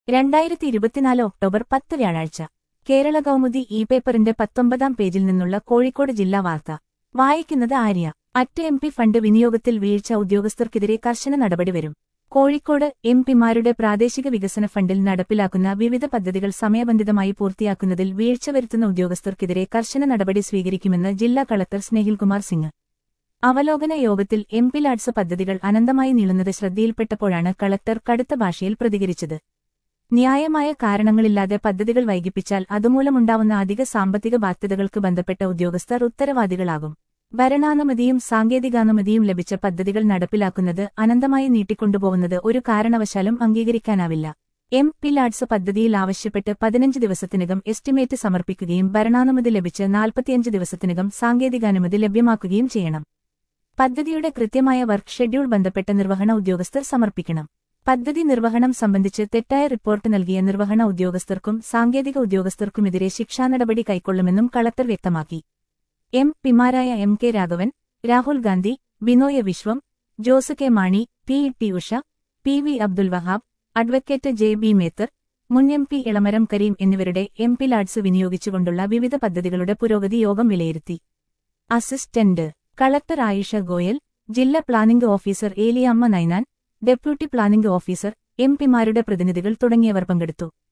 രണ്ടായിരത്തി ഇരുപത്തിനാല് ഒക്ടോബർ പത്ത് വ്യാഴാഴ്ച കേരള കൗമുദി ഇ പേപ്പറിന്റെ പത്തൊമ്പതാം പേജിൽ നിന്നുള്ള കോഴിക്കോട് ജില്ലാ വാർത്ത വായിക്കുന്നത് ആര്യ അറ്റ് എം പി ഫണ്ട് വിനിയോഗത്തിൽ വീഴ്ച ഉദ്യോഗസ്ഥർക്കെതിരെ കർശന നടപടി വരും കോഴിക്കോട് എം പിമാരുടെ പ്രാദേശിക വികസന ഫണ്ടിൽ നടപ്പിലാക്കുന്ന വിവിധ പദ്ധതികൾ സമയബന്ധിതമായി പൂർത്തിയാക്കുന്നതിൽ വീഴ്ച വരുത്തുന്ന ഉദ്യോഗസ്ഥർക്കെതിരെ കർശന നടപടി സ്വീകരിക്കുമെന്ന് ജില്ലാ കളക്ടർ സ്നേഹിൽകുമാർ സിംഗ് അവലോകന യോഗത്തിൽ എം പി ലാഡ്സ് പദ്ധതികൾ അനന്തമായി നീളുന്നത് ശ്രദ്ധയിൽപ്പെട്ടപ്പോഴാണ് കളക്ടർ കടുത്ത ഭാഷയിൽ പ്രതികരിച്ചത് ന്യായമായ കാരണങ്ങളില്ലാതെ പദ്ധതികൾ വൈകിപ്പിച്ചാൽ അതുമൂലമുണ്ടാവുന്ന അധിക സാമ്പത്തിക ബാധ്യതകൾക്ക് ബന്ധപ്പെട്ട ഉദ്യോഗസ്ഥർ ഉത്തരവാദികളാകും ഭരണാനുമതിയും സാങ്കേതികാനുമതിയും ലഭിച്ച പദ്ധതികൾ നടപ്പിലാക്കുന്നത് അനന്തമായി നീട്ടിക്കൊണ്ടുപോകുന്നത് ഒരു കാരണവശാലും അംഗീകരിക്കാനാവില്ല എം പി ലാഡ്സ് പദ്ധതിയിൽ ആവശ്യപ്പെട്ട് പതിനഞ്ച് ദിവസത്തിനകം എസ്റ്റിമേറ്റ് സമർപ്പിക്കുകയും ഭരണാനുമതി ലഭിച്ച് നാൽപ്പത്തിയഞ്ച് ദിവസത്തിനകം സാങ്കേതികാനുമതി ലഭ്യമാക്കുകയും ചെയ്യണം പദ്ധതിയുടെ കൃത്യമായ വർക്ക് ഷെഡ്യൂൾ ബന്ധപ്പെട്ട നിർവഹണ ഉദ്യോഗസ്ഥർ സമർപ്പിക്കണം പദ്ധതി നിർവഹണം സംബന്ധിച്ച് തെറ്റായ റിപ്പോർട്ട് നൽകിയ നിർവഹണ ഉദ്യോഗസ്ഥർക്കും സാങ്കേതിക ഉദ്യോഗസ്ഥർക്കുമെതിരെ ശിക്ഷാനടപടി കൈക്കൊള്ളുമെന്നും കളക്ടർ വ്യക്തമാക്കി എം പിമാരായ M K Raghavan Rahul Gandhi Binoy Viswam Jose K Mani P T Usha P V Abdul Wahab advocate J B Methar മുൻ എം പി ഇളമരം കരീം എന്നിവരുടെ എം പി ലാഡ്സ് വിനിയോഗിച്ചുകൊണ്ടുള്ള വിവിധ പദ്ധതികളുടെ പുരോഗതി യോഗം വിലയിരുത്തി അസിസ്റ്റന്റ് കളക്ടർ ആയിഷ ഗോയൽ ജില്ലാ planning officer Eliyamma Ninan deputy planning officer M പിമാരുടെ പ്രതിനിധികൾ തുടങ്ങിയവർ പങ്കെടുത്തു